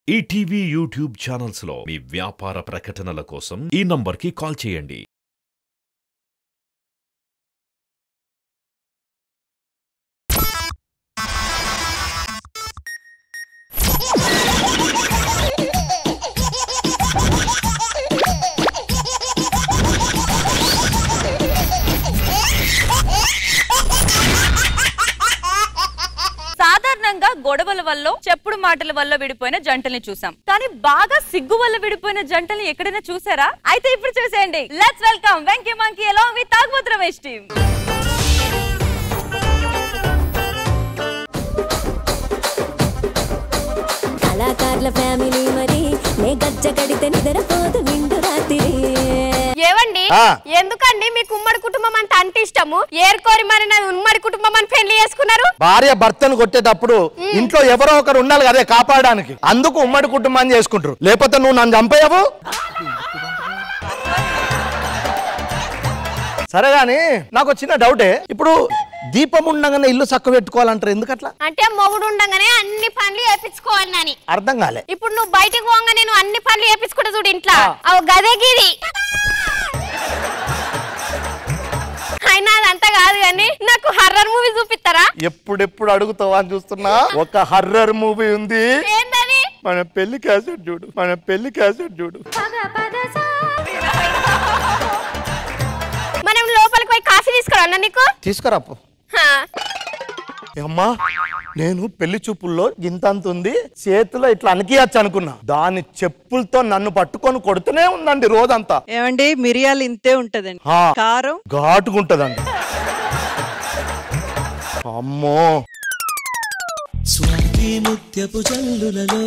ETV YouTube channels లో మీ వ్యాపార ప్రకటనల కోసం ఈ నంబర్కి కాల్ చేయండి సాధారణంగా గొడవల వల్ల చెప్పుడు మాటల వల్ల విడిపోయిన జంటల్ని చూసాం కానీ బాగా సిగ్గు వల్ల విడిపోయిన జంటల్ని ఎక్కడైనా చూసారా అయితే ఇప్పుడు చూసేయండి let's welcome Venky monkey along with తాగుబోతు రమేష్ టీమ్ కళాకారుల ఫ్యామిలీ మరి నే గజ్జ కడితే నిద్రపోదు నిండు రాత్రి ఏవండి ఆ. ఎందుకండి మీకు ఉమ్మడి కుటుంబం అంటే అంత ఇష్టము ఏర్కోరి మరి నా ఉమ్మడి కుటుంబం అని పెళ్లి చేసుకున్నారు భార్య భర్తను కొట్టేటప్పుడు ఇంట్లో ఎవరో ఒకరు ఉండాలి కదే కాపాడడానికి అందుకు ఉమ్మడి కుటుంబాన్ని చేసుకుంటారు లేకపోతే నువ్వు నన్ను చంపేయవు సరే గాని నాకు ఒక చిన్న డౌటే ఇప్పుడు దీపం ఉండగానే ఇల్లు చక్క పెట్టుకోవాలంటారు ఎందుకట్లా అంటే మొగుడు ఉండగానే అన్ని పనులు చేపించుకోవాలి నాని అర్థం కాలే ఇప్పుడు నువ్వు బయటకు పోగా నేను అన్ని పనులు చేపించుకుంటా చూడు ఇంట్లో అవు గదగిరి అయినా అదంతా కాదు కానీ నాకు హర్రర్ మూవీ చూపిస్తారా ఎప్పుడెప్పుడు అడుగుతావా అని చూస్తున్నా ఒక హర్రర్ మూవీ ఉంది ఏంటది మన పెళ్లి క్యాసెట్ చూడు మన పెళ్లి క్యాసెట్ చూడు మనం లోపలికి పోయి కాఫీ తీసుకురా నీకు తీసుకురాపు హా. అమ్మా నేను పెళ్లి చూపుల్లో గింతంత ఉంది చేతిలో ఇట్లా అనికియచ్చు అనుకున్నా దాని చెప్పులతో నన్ను పట్టుకొని కొడుతూనే ఉందండి రోజంతా ఏమండి మిరియాలు ఇంతే ఉంటదండి ఆ. కారం ఘాటుకుంటదండి అమ్మో స్వాతి ముత్యపు జల్లులలో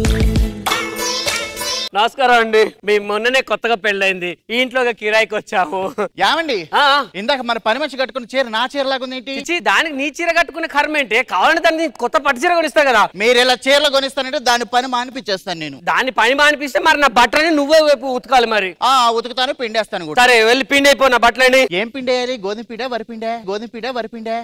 నమస్కారం అండి మేము మొన్ననే కొత్తగా పెళ్ళైంది ఈ ఇంట్లోకి కిరాయికి వచ్చాము యామండి ఆ, ఆ. ఇందాక మన పని మనిషి కట్టుకున్న చీర నా చీర లాగుంది ఏంటి ఇచ్చి దానికి నీ చీర కట్టుకునే కర్మ ఏంటి కావాలంటే దాన్ని కొత్త పట్టు చీర కొనిస్తా కదా మీరు ఇలా చీరలు కొనిస్తానంటే దాని పని మానిపించేస్తాను నేను దాన్ని పని మానిపిస్తే మరి నా బట్టలని నువ్వే వైపు ఉతకాలి మరి ఆ ఉతుకుతాను పిండేస్తాను కూడా సరే వెళ్ళి పిండి అయిపో నా బట్టలని ఏం పిండేయాలి గోధుమ పిండే వరిపిండే గోధుమ పిండే వరిపిండే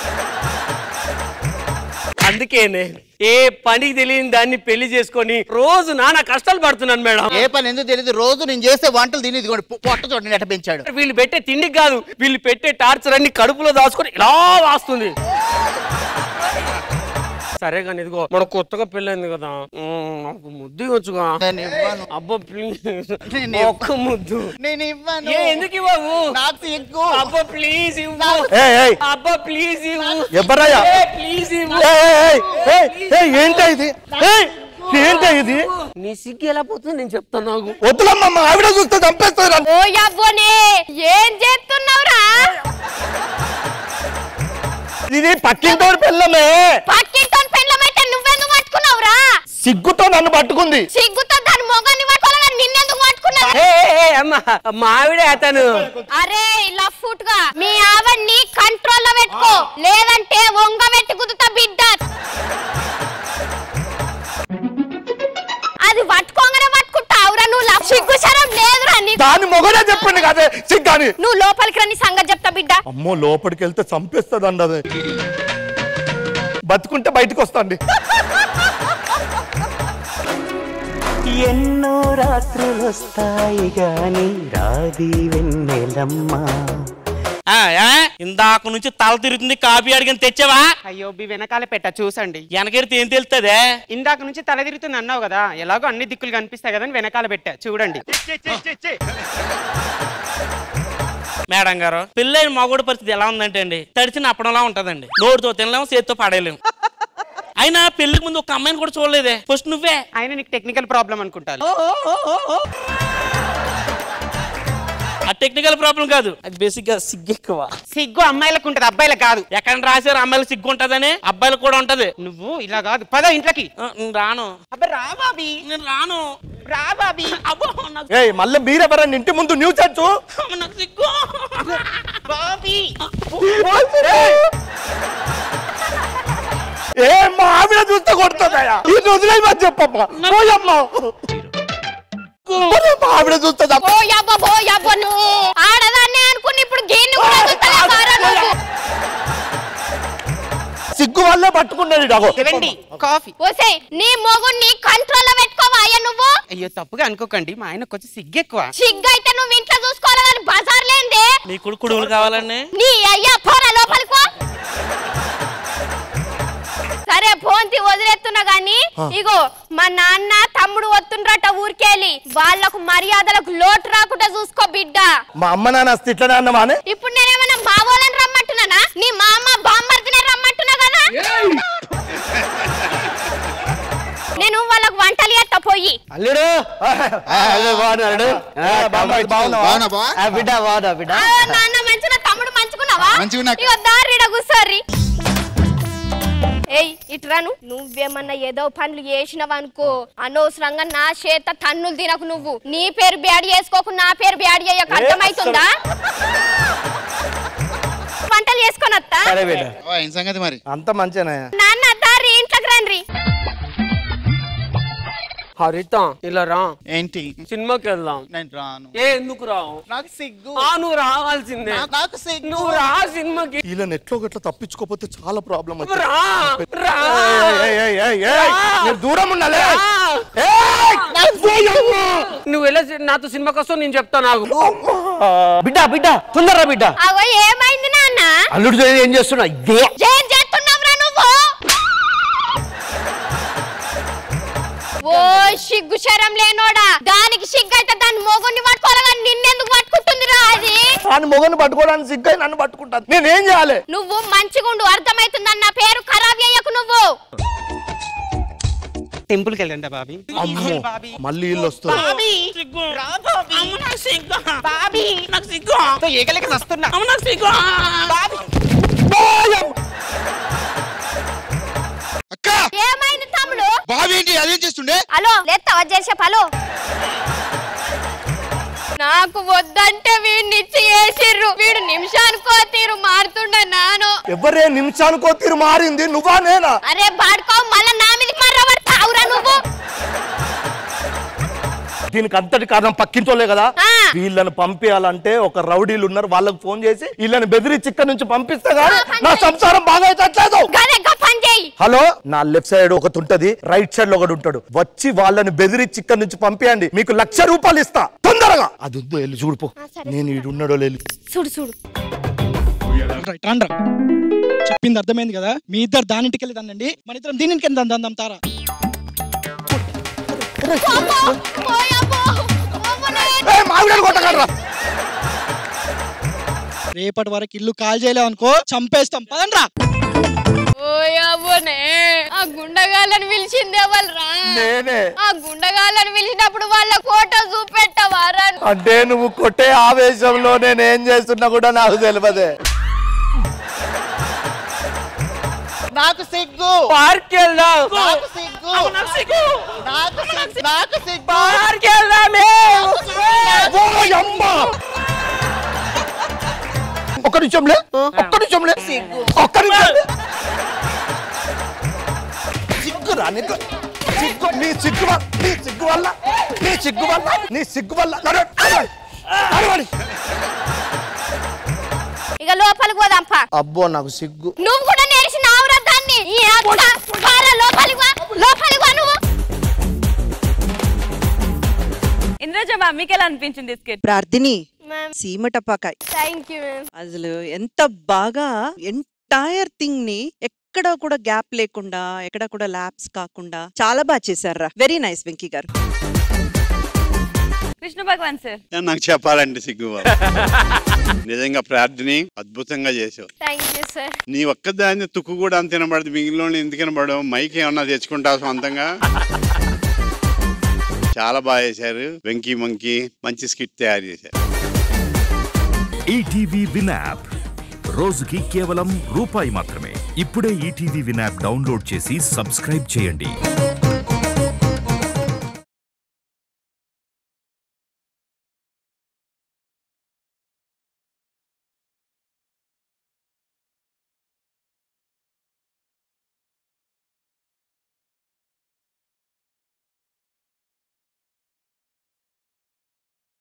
అందుకేనే ఏ పనికి తెలియని దాన్ని పెళ్లి చేసుకొని రోజు నానా కష్టాలు పడుతున్నాను మేడం ఏ పని ఎందుకు తెలియదు రోజు నేను చేసే వంటలు తిని ఇదిగోండి పొ- పొట్ట చూడండి ఎట్ట పెంచాడు వీళ్ళు పెట్టే తిండికి కాదు వీళ్ళు పెట్టే టార్చర్ అన్ని కడుపులో దాచుకొని ఇలా వాస్తుంది సరే కానీ ఇదిగో మన కొత్తగా పెళ్ళైంది కదా మ్మ్, నాకు ముద్దు ఇవ్వచ్చుగా నేను ఇవ్వను అబ్బా ప్లీజ్ నేను ఒక్క ముద్దు నేను ఇవ్వను ఏ ఎందుకు ఇవ్వవు నాకు ఎక్కువ అబ్బా ప్లీజ్ ఇవ్వు ఏయ్, ఏయ్. అబ్బా ప్లీజ్ ఇవ్వు ఎవరయ్యా? ఏ, ప్లీజ్ ఇవ్వు ఏయ్, ఏయ్, ఏయ్, ఏయ్, ఏంటా ఇది ఏయ్, ఏంటా ఇది నీ సిగ్గు ఎలా పోతుంది నేను చెప్తాను నాకు వద్దులమ్మా మా ఆవిడ చూస్తే చంపేస్తుంది ఓ యవ్వనే ఏం చేస్తున్నావురా ఇది పక్కింటోడి పిల్లమే పక్కింటో పెళ్ళమైతే నువ్వెందుకు పట్టుకున్నావురా సిగ్గుతో నన్ను పట్టుకుంది సిగ్గుతో దాని మొగాన్ని పట్టుకోవాలని నిన్నెందుకు పట్టుకున్నావు ఏ, ఏ, ఏ, అమ్మా మావిడే అతను అరే ఇలా ఫుట్ గా మీ ఆవన్ని కంట్రోల్ లో పెట్టుకో లేదంటే వంగ పెట్టి కుదుతా బిడ్డ అది పట్టుకోగానే పట్టుకుంటావురా నువ్వు లా- సిగ్గు శరం లేదురా నీకు దాని మొగనే చెప్పండి కదే సిగ్గాని నువ్వు లోపలికి రా నీ సంగతి చెప్తా బిడ్డ అమ్మో లోపలికి వెళ్తే చంపేస్తుందండి అది బతుకుంటే బయటకు వస్తాండి ఎన్నో రాత్రులు వస్తాయి గాని రాది వెన్నెలమ్మ ఇందాక నుంచి తల తిరుగుతుంది కాపీ అడిగిన తెచ్చావా అయ్యో బి వెనకాల పెట్ట చూసండి వెనకెడితే ఏం తెలుస్తుందే ఇందాక నుంచి తల తిరుగుతుంది అన్నావు కదా ఎలాగో అన్ని దిక్కులు కనిపిస్తాయి కదా అని వెనకాల పెట్టా చూడండి మేడం గారు పెళ్ళైన మగోడి పరిస్థితి ఎలా ఉందంటే అండి తడిచిన అప్పడంలా ఉంటదండి నోటితో తినలేము చేతితో పడేయలేము అయినా పెళ్లికి ముందు ఒక అమ్మాయిని కూడా చూడలేదే ఫస్ట్ నువ్వే ఆయన నీకు టెక్నికల్ ప్రాబ్లం అనుకుంటాను ఆ టెక్నికల్ ప్రాబ్లం కాదు అది బేసిక్ గా సిగ్గు ఎక్కువ సిగ్గు అమ్మాయిలకు ఉంటది అబ్బాయిలకు కాదు ఎక్కడ రాశారు అమ్మాయిలకు సిగ్గు ఉంటదని అబ్బాయిలకు కూడా ఉంటది నువ్వు ఇలా కాదు పద ఇంట్లోకి ఆ, నేను రాను అబ్బా రా బాబీ నేను రాను రా బాబీ అబ్బో నాకు ఏయ్ మళ్ళీ మీరెవరన్నా ఇంటి ముందు న్యూస్ వచ్చు నాకు సిగ్గు బాబీ ఏ మా ఆవిడ చూస్తే కొడుతుందయ్యా ఇది వదిలేయమని చెప్పమ్మా పోయమ్మా మరి మా ఆవిడ చూస్తే చంప- ఓ యబ్బ ఓ యబ్బ నువ్వు ఆడదాన్ని అనుకుని ఇప్పుడు గీన్ని కూడా చూస్తలేవారా నువ్వు సిగ్గు వల్లే పట్టుకున్నది డగో ఇవ్వండి కాఫీ ఓసే నీ మొగుణ్ణి కంట్రోల్లో పెట్టుకోవా అయ్యా నువ్వు అయ్యో తప్పుగా అనుకోకండి మా ఆయన కొంచెం సిగ్గెక్కువ సిగ్గైతే నువ్వు ఇంట్లో చూసుకోవాలి కానీ బజార్ లేందే మీ కుడు కుడుములు కావాలండి నీ అయ్యా పోరా లోపలికో సరే ఫోన్తి వదిలేస్తున్నా గాని ఇగో మా నాన్న తమ్ముడు వస్తుండ్రట ఊరికెళ్ళి వాళ్ళకు మర్యాదలకు లోటు రాకుండా చూసుకో బిడ్డ మా అమ్మ నాన్న వస్తే ఇట్లనే అన్నమానే ఇప్పుడు నేనేమన్నా బావోలని రమ్మంటున్నానా నీ మా అమ్మ బామ్మర్దినే రమ్మంటున్నా కదా నేను వాళ్ళకు వంటలు చేస్తా పోయి అల్లుడు బాగున్నాడు బిడ్డ బాగున్నా బిడ్డ ఆ, నాన్న మంచిగా తమ్ముడు మంచుకున్నావా మంచిగున్నా. ఇగో దారిడ కూర్చోర్రి ఏయ్ ఇట్రాను నువ్వేమన్నా ఏదో పనులు చేసినవనుకో అనవసరంగా నా చేత తన్నులు తినకు నువ్వు నీ పేరు బ్యాడ్ చేసుకోకు నా పేరు బ్యాడ్ చేయకు అర్థమైతుందా వంటలు చేసుకొని వస్తా సరే బిడ్డ ఏం సంగతి మరి అంత మంచిగా నాన్న దారి ఇంట్లోకి రండి హరిత ఇలా రా ఏంటి సినిమాకి వెళ్దాం నేను రాను ఏ ఎందుకు రావు నాకు సిగ్గు ఆ నువ్వు రావాల్సిందే నా- నాకు సిగ్గు నువ్వు రా సినిమాకి వీళ్ళని ఎట్లో గట్ల తప్పించుకోపోతే చాలా ప్రాబ్లం రా రా మీరు దూరం ఉండాలి నువ్వు ఎలా నాతో సినిమాకి వస్తావు నేను చెప్తా నాకు బిడ్డ బిడ్డ తొందరరా బిడ్డ అగో ఏమైంది నాన్న అల్లుడు ఏం చేస్తున్నా ఇదే ఏం చేస్తున్నావురా నువ్వు ఓ సిగ్గు శరం లేనోడా దానికి సిగ్గు అయితే దాని మొగుని పట్టుకోవాలి కానీ నిన్నెందుకు పట్టుకుంటుందిరా అది వాని మొగని పట్టుకోవడానికి సిగ్గు అయి నన్ను పట్టుకుంటాను నేనేం చేయాలి నువ్వు మంచిగుండు అర్థమైతుందన్న పేరు ఖరాబ్ అయ్యకు నువ్వు టెంపుల్కి వెళ్ళండి బాబీ అమ్మో మళ్ళీ ఇల్లు వస్తుంది సిగ్గు అమ్మ నాకు సిగ్గు బాబీ నాకు సిగ్గు తో ఏగలేక వస్తున్నా అమ్మ నాకు సిగ్గు అక్క ఏమైంది తమ్ముడు బావి ఏంటి అదేం చేస్తుండే హలో లేస్తావా చేసే హలో నాకు వద్దంటే వీడిని ఇచ్చి వేసిర్రు వీడు నిమిషానికో తీరు మారుతుండ నాను ఎవరే నిమిషానికో తీరు మారింది నువ్వా నేనా అరే బాడుకో మళ్ళా నా మీదకి మర్రబడతావురా నువ్వు దీనికి అంతటి కారణం పక్కింటోలే కదా ఆ. వీళ్ళని పంపించాలంటే ఒక రౌడీలు ఉన్నారు వాళ్ళకి ఫోన్ చేసి వీళ్ళని బెదిరించి ఇక్కడ నుంచి పంపిస్తే గానీ నా సంసారం బాగా అవుతట్లేదు గదే గా పని చేయి హలో నా లెఫ్ట్ సైడ్ ఒకటి ఉంటది రైట్ సైడ్ లో ఒకటి ఉంటాడు వచ్చి వాళ్ళని బెదిరించి ఇక్కడ నుంచి పంపించండి మీకు లక్ష రూపాయలు ఇస్తా తొందరగా అది వద్దు వెళ్ళి చూడుపో నేను ఈడున్నాడో లేదు చూడు చూడు రైట్ రండ్రా చెప్పింది అర్థమైంది కదా మీ ఇద్దరు దానింటికి వెళ్ళి దండండి మన ఇద్దరం దీనికి వెళ్ళి దందాం దందాం తారా రేపటి వరకు ఇల్లు కాల్ చేయలేవు అనుకో చంపేస్తాం పదండ్రా ఓయబ్బోనే ఆ గుండగాళ్ళని పిలిచింది ఎవరురా నేనే ఆ గుండగాళ్ళని పిలిచినప్పుడు వాళ్ళ ఫోటో చూపెట్టవారా అంటే నువ్వు కొట్టే ఆవేశంలో నేను ఏం చేస్తున్నా కూడా నాకు తెలియదే నాకు సిగ్గు పార్క్ వెళ్దాం నాకు సిగ్గు నాకు సిగ్గు నాకు సిగ్గు నాకు సిగ్గు పార్క్ వెళ్దామే ఒక్క నిమిషంలే ఒక్క నిమిషంలే ఒక్క నిమిషంలే సిగ్గురా నీకు సిగ్గు నీ సిగ్గు వల్ల నీ సిగ్గు వల్ల నీ సిగ్గు వల్ల నీ సిగ్గు వల్ల నడు, నడవండి, నడవండి. ఇక లోపలికి పోదాంపా అబ్బో నాకు సిగ్గు నువ్వు కూడా నేర్చినావురా దాన్ని ఈ అక్క పారా లోపలికి వా లోపలికి వా నువ్వు ఇంద్రజ మ్యామ్ మీకు ఎలా అనిపించింది ఈ skit? ప్రార్థిని మ్యామ్ సీమ టపాకాయ్ థ్యాంక్ యూ మ్యామ్ అసలు ఎంత బాగా ఎంటైర్ థింగ్ ని ఎక్కడ కూడా గ్యాప్ లేకుండా ఎక్కడ కూడా ల్యాబ్స్ కాకుండా చాలా బాగా చేశారా వెరీ నైస్ వెంకీ గారు కృష్ణ భగవాన్ సార్ నాకు చెప్పాలంటే సిగ్గు బాబు. నిజంగా ప్రార్థని అద్భుతంగా చేసావు థ్యాంక్ యూ సార్ నీ ఒక్కదాన్ని తుక్కు కూడా అంత తినబడదు మిగిలిన వాళ్ళు ఎందుకు తినబడవు మైక్ ఏమన్నా తెచ్చుకుంటావు సొంతంగా చాలా బాగా చేశారు వెంకీ మంకీ మంచి స్కిట్ తయారు చేశారు ఈటీవీ విన్ యాప్ రోజుకి కేవలం రూపాయి మాత్రమే ఇప్పుడే ఈటీవీ విన్ యాప్ డౌన్లోడ్ చేసి సబ్స్క్రైబ్ చేయండి